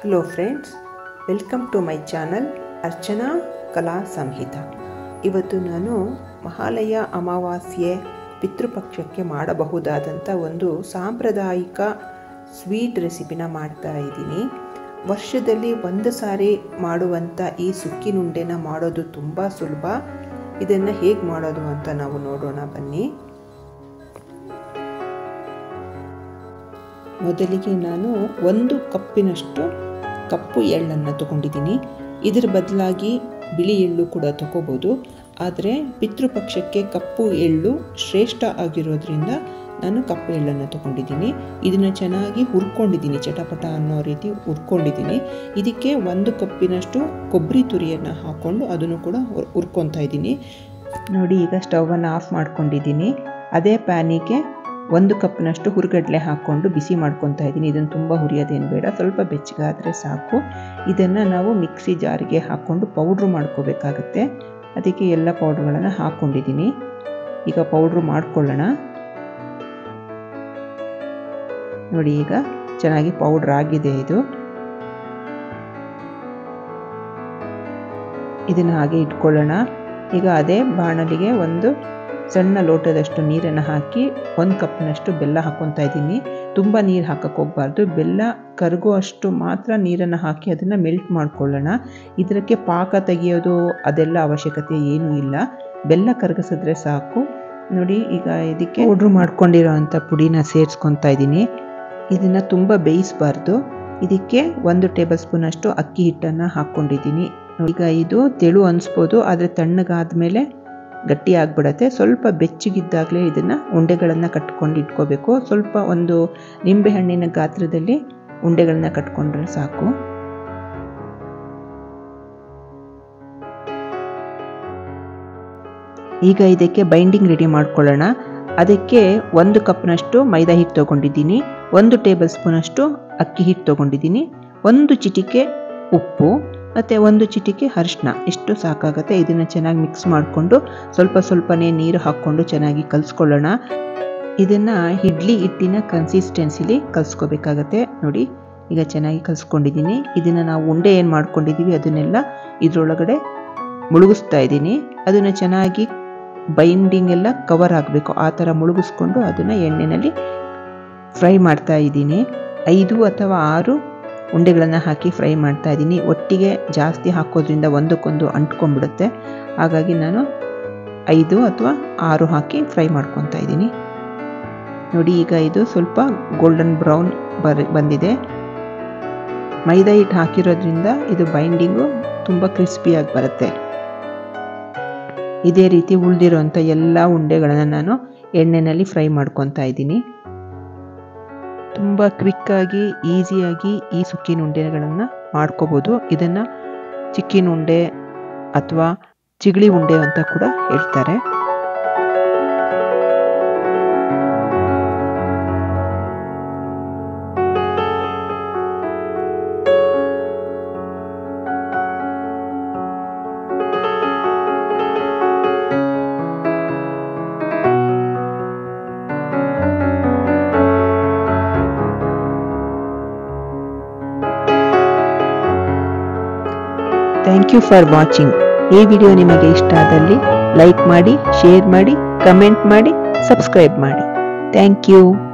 hello friends welcome to my channel Archana Kala Samhita ಇವತ್ತು ನಾನು ಮಹಾಲಯ ಅಮಾವಾಸ್ಯೆ ಪಿತೃಪಕ್ಷಕ್ಕೆ ಮಾಡಬಹುದಾದಂಥ ಒಂದು ಸಾಂಪ್ರದಾಯಿಕ ಸ್ವೀಟ್ ರೆಸಿಪಿನ ಮಾಡ್ತಾ ಇದ್ದೀನಿ ವರ್ಷದಲ್ಲಿ ಒಂದು ಸಾರಿ ಮಾಡುವಂಥ ಈ ಸುಕ್ಕಿನುಂಡೆನ ಮಾಡೋದು ತುಂಬ ಸುಲಭ ಇದನ್ನು ಹೇಗೆ ಮಾಡೋದು ಅಂತ ನಾವು ನೋಡೋಣ ಬನ್ನಿ ಮೊದಲಿಗೆ ನಾನು ಒಂದು ಕಪ್ಪಿನಷ್ಟು ಕಪ್ಪು ಎಳ್ಳನ್ನು ತಗೊಂಡಿದ್ದೀನಿ ಇದರ ಬದಲಾಗಿ ಬಿಳಿ ಎಳ್ಳು ಕೂಡ ತಗೋಬೋದು ಆದರೆ ಪಿತೃಪಕ್ಷಕ್ಕೆ ಕಪ್ಪು ಎಳ್ಳು ಶ್ರೇಷ್ಠ ಆಗಿರೋದ್ರಿಂದ ನಾನು ಕಪ್ಪು ಎಳ್ಳನ್ನು ತಗೊಂಡಿದ್ದೀನಿ ಇದನ್ನು ಚೆನ್ನಾಗಿ ಹುರ್ಕೊಂಡಿದ್ದೀನಿ ಚಟಪಟ ಅನ್ನೋ ರೀತಿ ಹುರ್ಕೊಂಡಿದ್ದೀನಿ ಇದಕ್ಕೆ ಒಂದು ಕಪ್ಪಿನಷ್ಟು ಕೊಬ್ಬರಿ ತುರಿಯನ್ನು ಹಾಕ್ಕೊಂಡು ಅದನ್ನು ಕೂಡ ಹುರ್ಕೊತಾ ಇದ್ದೀನಿ ನೋಡಿ ಈಗ ಸ್ಟವನ್ನು ಆಫ್ ಮಾಡ್ಕೊಂಡಿದ್ದೀನಿ ಅದೇ ಪ್ಯಾನಿಗೆ ಒಂದು ಕಪ್ನಷ್ಟು ಹುರಿಗಡಲೆ ಹಾಕ್ಕೊಂಡು ಬಿಸಿ ಮಾಡ್ಕೊತಾ ಇದ್ದೀನಿ ಇದನ್ನು ತುಂಬ ಹುರಿಯೋದೇನು ಬೇಡ ಸ್ವಲ್ಪ ಬೆಚ್ಚಗಾದರೆ ಸಾಕು ಇದನ್ನು ನಾವು ಮಿಕ್ಸಿ ಜಾರಿಗೆ ಹಾಕ್ಕೊಂಡು ಪೌಡ್ರು ಮಾಡ್ಕೋಬೇಕಾಗತ್ತೆ ಅದಕ್ಕೆ ಎಲ್ಲ ಪೌಡ್ರ್ಗಳನ್ನು ಹಾಕ್ಕೊಂಡಿದ್ದೀನಿ ಈಗ ಪೌಡ್ರು ಮಾಡ್ಕೊಳ್ಳೋಣ ನೋಡಿ ಈಗ ಚೆನ್ನಾಗಿ ಪೌಡ್ರ್ ಆಗಿದೆ ಇದು ಇದನ್ನು ಹಾಗೆ ಇಟ್ಕೊಳ್ಳೋಣ ಈಗ ಅದೇ ಬಾಣಲಿಗೆ ಒಂದು ಸಣ್ಣ ಲೋಟದಷ್ಟು ನೀರನ್ನು ಹಾಕಿ ಒಂದು ಕಪ್ನಷ್ಟು ಬೆಲ್ಲ ಹಾಕ್ಕೊತಾ ಇದ್ದೀನಿ ತುಂಬ ನೀರು ಹಾಕಕ್ಕೆ ಹೋಗಬಾರ್ದು ಬೆಲ್ಲ ಕರಗುವಷ್ಟು ಮಾತ್ರ ನೀರನ್ನು ಹಾಕಿ ಅದನ್ನು ಮೆಲ್ಟ್ ಮಾಡ್ಕೊಳ್ಳೋಣ ಇದಕ್ಕೆ ಪಾಕ ತೆಗೆಯೋದು ಅದೆಲ್ಲ ಅವಶ್ಯಕತೆ ಏನೂ ಇಲ್ಲ ಬೆಲ್ಲ ಕರಗಿಸಿದ್ರೆ ಸಾಕು ನೋಡಿ ಈಗ ಇದಕ್ಕೆ ಪೌಡ್ರು ಮಾಡ್ಕೊಂಡಿರೋ ಅಂಥ ಪುಡಿನ ಸೇರಿಸ್ಕೊತಾ ಇದ್ದೀನಿ ಇದನ್ನು ತುಂಬ ಬೇಯಿಸಬಾರ್ದು ಇದಕ್ಕೆ ಒಂದು ಟೇಬಲ್ ಸ್ಪೂನಷ್ಟು ಅಕ್ಕಿ ಹಿಟ್ಟನ್ನು ಹಾಕ್ಕೊಂಡಿದ್ದೀನಿ ಈಗ ಇದು ತೆಳು ಅನಿಸ್ಬೋದು ಆದರೆ ತಣ್ಣಗಾದ್ಮೇಲೆ ಗಟ್ಟಿ ಆಗಿಬಿಡತ್ತೆ ಸ್ವಲ್ಪ ಬೆಚ್ಚಗಿದ್ದಾಗಲೇ ಇದನ್ನು ಉಂಡೆಗಳನ್ನು ಕಟ್ಕೊಂಡು ಇಟ್ಕೋಬೇಕು ಸ್ವಲ್ಪ ಒಂದು ನಿಂಬೆಹಣ್ಣಿನ ಗಾತ್ರದಲ್ಲಿ ಉಂಡೆಗಳನ್ನ ಕಟ್ಕೊಂಡ್ರೆ ಸಾಕು ಈಗ ಇದಕ್ಕೆ ಬೈಂಡಿಂಗ್ ರೆಡಿ ಮಾಡ್ಕೊಳ್ಳೋಣ ಅದಕ್ಕೆ ಒಂದು ಕಪ್ನಷ್ಟು ಮೈದಾ ಹಿಟ್ಟು ತೊಗೊಂಡಿದ್ದೀನಿ ಒಂದು ಟೇಬಲ್ ಸ್ಪೂನಷ್ಟು ಅಕ್ಕಿ ಹಿಟ್ಟು ತೊಗೊಂಡಿದ್ದೀನಿ ಒಂದು ಚಿಟಿಕೆ ಉಪ್ಪು ಮತ್ತು ಒಂದು ಚಿಟಿಕೆ ಅರಿಶಿನ ಇಷ್ಟು ಸಾಕಾಗುತ್ತೆ ಇದನ್ನು ಚೆನ್ನಾಗಿ ಮಿಕ್ಸ್ ಮಾಡಿಕೊಂಡು ಸ್ವಲ್ಪ ಸ್ವಲ್ಪನೇ ನೀರು ಹಾಕ್ಕೊಂಡು ಚೆನ್ನಾಗಿ ಕಲಿಸ್ಕೊಳ್ಳೋಣ ಇದನ್ನು ಇಡ್ಲಿ ಹಿಟ್ಟಿನ ಕನ್ಸಿಸ್ಟೆನ್ಸಿಲಿ ಕಲಿಸ್ಕೋಬೇಕಾಗತ್ತೆ ನೋಡಿ ಈಗ ಚೆನ್ನಾಗಿ ಕಲಿಸ್ಕೊಂಡಿದ್ದೀನಿ ಇದನ್ನು ನಾವು ಉಂಡೆ ಏನು ಮಾಡ್ಕೊಂಡಿದ್ದೀವಿ ಅದನ್ನೆಲ್ಲ ಇದರೊಳಗಡೆ ಮುಳುಗಿಸ್ತಾ ಇದ್ದೀನಿ ಅದನ್ನು ಚೆನ್ನಾಗಿ ಬೈಂಡಿಂಗ್ ಎಲ್ಲ ಕವರ್ ಆಗಬೇಕು ಆ ಥರ ಮುಳುಗಿಸ್ಕೊಂಡು ಅದನ್ನು ಎಣ್ಣೆಯಲ್ಲಿ ಫ್ರೈ ಮಾಡ್ತಾ ಇದ್ದೀನಿ ಐದು ಅಥವಾ ಆರು ಉಂಡೆಗಳನ್ನು ಹಾಕಿ ಫ್ರೈ ಮಾಡ್ತಾ ಇದ್ದೀನಿ ಒಟ್ಟಿಗೆ ಜಾಸ್ತಿ ಹಾಕೋದ್ರಿಂದ ಒಂದಕ್ಕೊಂದು ಅಂಟ್ಕೊಂಡ್ಬಿಡುತ್ತೆ ಹಾಗಾಗಿ ನಾನು ಐದು ಅಥವಾ ಆರು ಹಾಕಿ ಫ್ರೈ ಮಾಡ್ಕೊತಾ ಇದ್ದೀನಿ ನೋಡಿ ಈಗ ಇದು ಸ್ವಲ್ಪ ಗೋಲ್ಡನ್ ಬ್ರೌನ್ ಬರ್ ಬಂದಿದೆ ಮೈದಾ ಹಿಟ್ಟು ಹಾಕಿರೋದ್ರಿಂದ ಇದು ಬೈಂಡಿಂಗು ತುಂಬ ಕ್ರಿಸ್ಪಿಯಾಗಿ ಬರುತ್ತೆ ಇದೇ ರೀತಿ ಉಳಿದಿರೋಂಥ ಎಲ್ಲ ಉಂಡೆಗಳನ್ನು ನಾನು ಎಣ್ಣೆಯಲ್ಲಿ ಫ್ರೈ ಮಾಡ್ಕೊತಾ ಇದ್ದೀನಿ ತುಂಬ ಕ್ವಿಕ್ಕಾಗಿ ಈಸಿಯಾಗಿ ಈ ಸುಕ್ಕಿನ ಉಂಡೆಗಳನ್ನು ಮಾಡ್ಕೋಬೋದು ಇದನ್ನು ಚಿಕ್ಕಿನ ಉಂಡೆ ಅಥವಾ ಚಿಗಳಿ ಉಂಡೆ ಅಂತ ಕೂಡ ಹೇಳ್ತಾರೆ ಥ್ಯಾಂಕ್ ಯು ಫಾರ್ ವಾಚಿಂಗ್ ಈ ವಿಡಿಯೋ ನಿಮಗೆ ಇಷ್ಟ ಆದಲ್ಲಿ ಲೈಕ್ ಮಾಡಿ ಶೇರ್ ಮಾಡಿ ಕಮೆಂಟ್ ಮಾಡಿ ಸಬ್ಸ್ಕ್ರೈಬ್ ಮಾಡಿ ಥ್ಯಾಂಕ್ ಯು